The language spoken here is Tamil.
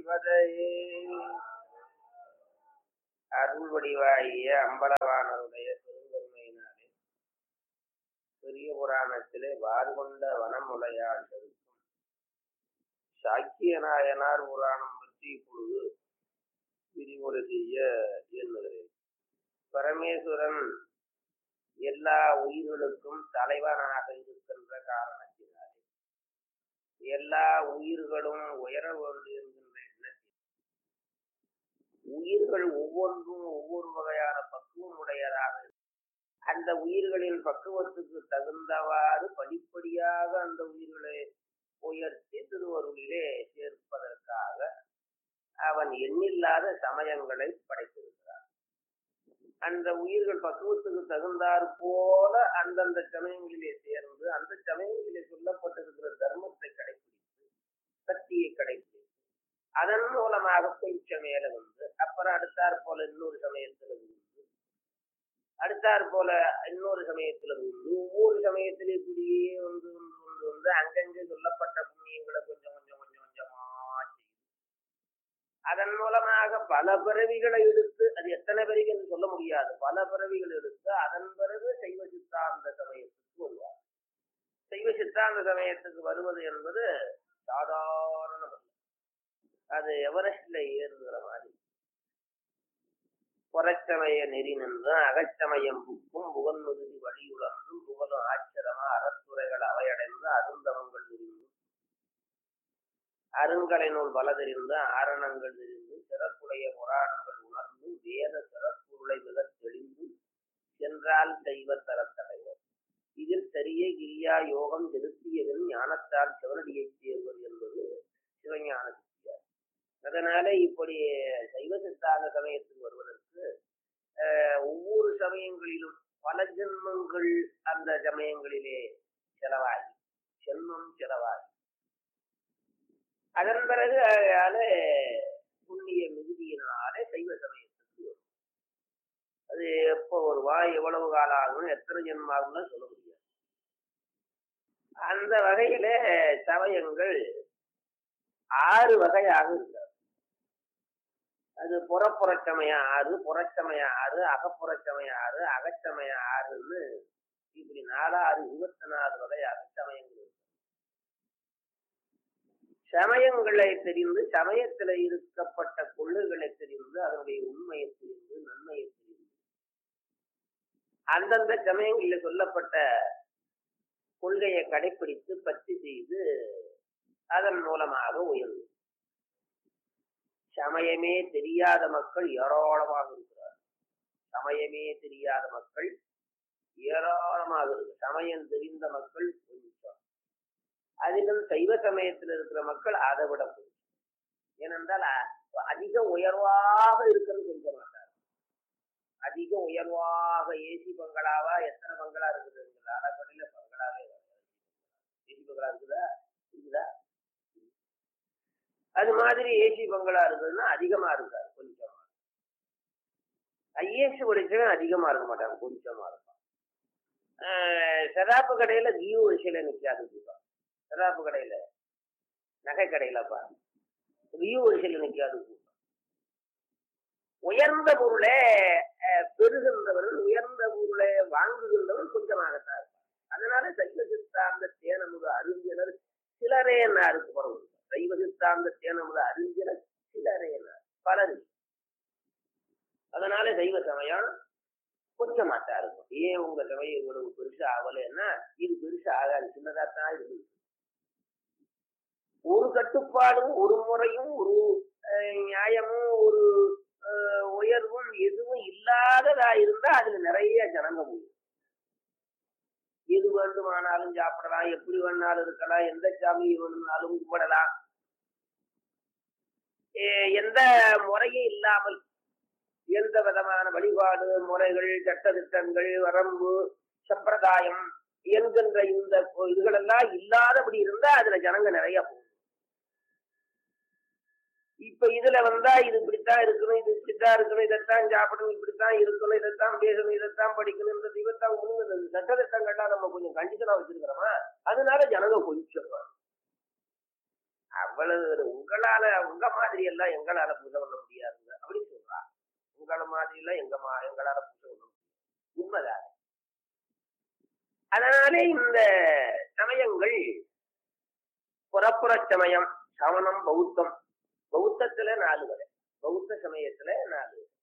செய்வதையே அருள் வடிவாகிய அம்பலவானருடைய பெருங்கருணையினாலே பெரிய புராணத்திலே வார்கொண்ட வனமுலையாள் இருக்கும் சாக்கிய நாயனார் புராணம் பற்றி இப்பொழுது விரிவுரை செய்ய எண்ணுகிறேன் பரமேஸ்வரன் எல்லா உயிர்களுக்கும் தலைவனாக இருக்கின்ற காரணத்தினாலே எல்லா உயிர்களும் உயர வேண்டும் என்கின்ற எண்ணத்தில் உயிர்கள் ஒவ்வொன்றும் ஒவ்வொரு வகையான பக்குவம் உடையதாக இருக்கும். அந்த உயிர்களின் பக்குவத்துக்கு தகுந்தவாறு படிப்படியாக அந்த உயிர்களை உயர்த்தி திருவருளிலே சேர்ப்பதற்காக அவன் எண்ணில்லாத சமயங்களை படைத்திருக்கிறான் அந்த உயிர்கள் பக்குவத்துக்கு தகுந்தாற் போல அந்தந்த சமயங்களிலே சேர்ந்து அந்த சமயங்களிலே சொல்லப்பட்டிருக்கிற தர்மத்தை கடைபிடித்து சக்தியை கடைபிடித்து அதன் மூலமாக கொஞ்சம் மேல வந்து அப்புறம் அடுத்தாற் போல இன்னொரு சமயத்துல விழுந்து அடுத்தாற் போல இன்னொரு சமயத்துல விழுந்து ஒவ்வொரு சமயத்திலே இப்படியே வந்து வந்து வந்து வந்து அங்கங்கே சொல்லப்பட்ட புண்ணியங்களை கொஞ்சம் கொஞ்சம் கொஞ்சம் கொஞ்சமா செய்து அதன் மூலமாக பல பிறவிகளை எடுத்து அது எத்தனை பிறவி என்று சொல்ல முடியாது பல பிறவிகள் எடுத்து அதன் பிறகு சைவ சித்தாந்த சமயத்துக்கு வருவார் சைவ சித்தாந்த சமயத்துக்கு வருவது என்பது சாதாரணமல்ல அது எவரெஸ்ட்ல ஏறுகிற மாதிரி புறச்சமய நெறி நின்றும் அகச்சமயம் புக்கும் புகழ்முருதி வழியுழந்தும் புகழும் ஆச்சரமா அறத்துறைகள் அவையடைந்து அருந்தவங்கள் விரிந்து அருங்கலை நூல் பல தெரிந்து ஆரணங்கள் தெரிந்து சிறப்புடைய புராணங்கள் உணர்ந்து வேத சிறப்புருளை மிக தெளிந்து சென்றால் தெய்வ தரத்தடைவர் இதில் சரிய கிரியா யோகம் செலுத்தியதன் ஞானத்தால் சிவனடியைச் சேர்வது என்பது சிவஞான சித்தியார் அதனால இப்படி சைவ சித்தாந்த சமயத்துக்கு வருவதற்கு அஹ், ஒவ்வொரு சமயங்களிலும் பல ஜென்மங்கள் அந்த சமயங்களிலே செலவாகி செல்வம் செலவாகி அதன் பிறகு அதனால புண்ணிய மிகுதியினாலே சைவ சமயத்துக்கு வரும் அது எப்போ வருவா எவ்வளவு காலம் ஆகும் எத்தனை ஜென்மம் ஆகும்னு சொல்ல முடியாது அந்த வகையில சமயங்கள் ஆறு வகையாக இருக்கிறது அது புறப்புறச்சமயம் ஆறு புறச்சமயம் ஆறு அகப்புறச்சமயம் ஆறு அகச்சமயம் ஆறுன்னு இப்படி நாலாறு இருபத்தி நாலு வகையாக சமயங்கள் இருக்கு சமயங்களை தெரிந்து சமயத்தில் இருக்கப்பட்ட கொள்கைகளை தெரிந்து அதனுடைய உண்மையை தெரிந்து நன்மையை தெரிந்து அந்தந்த சமயங்களில் சொல்லப்பட்ட கொள்கையை கடைபிடித்து பற்றி செய்து அதன் மூலமாக உயர்வு சமயமே தெரியாத மக்கள் ஏராளமாக இருக்கிறார் சமயமே தெரியாத மக்கள் ஏராளமாக இருக்கு சமயம் தெரிந்த மக்கள் கொஞ்சம் அதிலும் சைவ சமயத்தில் இருக்கிற மக்கள் அதை விட கொஞ்சம் ஏனென்றால் அ- அதிக உயர்வாக இருக்கிறது கொஞ்சம் மாட்டார் அதிக உயர்வாக ஏசி பங்களாவா எத்தனை பங்களா இருக்குது அறக்கடையில பங்களாவே ஏசி பங்களா இருக்குதா இருக்குதா அது மாதிரி ஏசி பங்களா இருக்குதுன்னா அதிகமா இருக்காது கொஞ்சமா ஐஏஎஸ் படிச்சவன் அதிகமா இருக்க மாட்டான் கொஞ்சமா இருப்பான் ஆஹ் செராப்பு கடையில ஜியோ வரிசையில நிக்காது கூட்டம் செராப்பு கடையில நகை கடையிலப்பா வியூ வரிசையில் நிற்காது கூட்டம் உயர்ந்த பொருளை அஹ், பெறுகின்றவர்கள் உயர்ந்த பொருளை வாங்குகின்றவர் கொஞ்சமாகத்தான் இருப்பார் அதனால சைவ சித்தாந்த தேனமுக அறிஞர் சிலரே நாருக்கு பரவு சைவ சித்தாந்த தேனமுக அறிஞர் சிலரே நார் பலர் இல்லை. அதனால சைவ சமயம் கொஞ்சமாட்டா இருக்கும் ஏன் உங்க சமயம் இவ்வளவு பெருசா ஆகலைன்னா இது பெருசா ஆகாது சின்னதா தான் இருக்குது ஒரு கட்டுப்பாடும் ஒரு முறையும் ஒரு அஹ், நியாயமும் ஒரு அஹ், உயர்வும் எதுவும் இல்லாததா இருந்தா அதுல நிறைய ஜனங்க முடியும் எது வேண்டுமானாலும் சாப்பிடலாம் எப்படி வேணாலும் இருக்கலாம் எந்த சாமி வேணும்னாலும் கும்பிடலாம் எ- எந்த முறையும் இல்லாமல் எந்த விதமான வழிபாடு முறைகள் சட்டதிட்டங்கள் வரம்பு சம்பிரதாயம் என்கின்ற இந்த இதுகளெல்லாம் இல்லாதபடி இருந்தா அதுல ஜனங்க நிறைய போகும் இப்ப இதுல வந்தா இது இப்படித்தான் இருக்கணும் இது இப்படித்தான் இருக்கணும் இதைத்தான் சாப்பிடணும் இப்படித்தான் இருக்கணும் இதைத்தான் பேசணும் இதைத்தான் படிக்கணும் இந்த இதைத்தான் முழுங்க இந்த சட்டத்திட்டங்கள்லாம் நம்ம கொஞ்சம் கண்டிஷனா வச்சிருக்கிறோமா அதனால ஜனங்க கொஞ்சம் அவ்வளவு உங்களால உங்க மாதிரி எல்லாம் எங்களால பூஜை பண்ண முடியாதுங்க அப்படின்னு சொல்றா உங்கள மாதிரி எல்லாம் எங்க மா- எங்களால பூஜை பண்ண முடியாது உண்மைதான் அதனாலே இந்த சமயங்கள் புறப்புற சமயம் சமணம் பௌத்தம் பௌத்தத்துல நாலு வரை பௌத்த சமயத்துல நாலு வரை.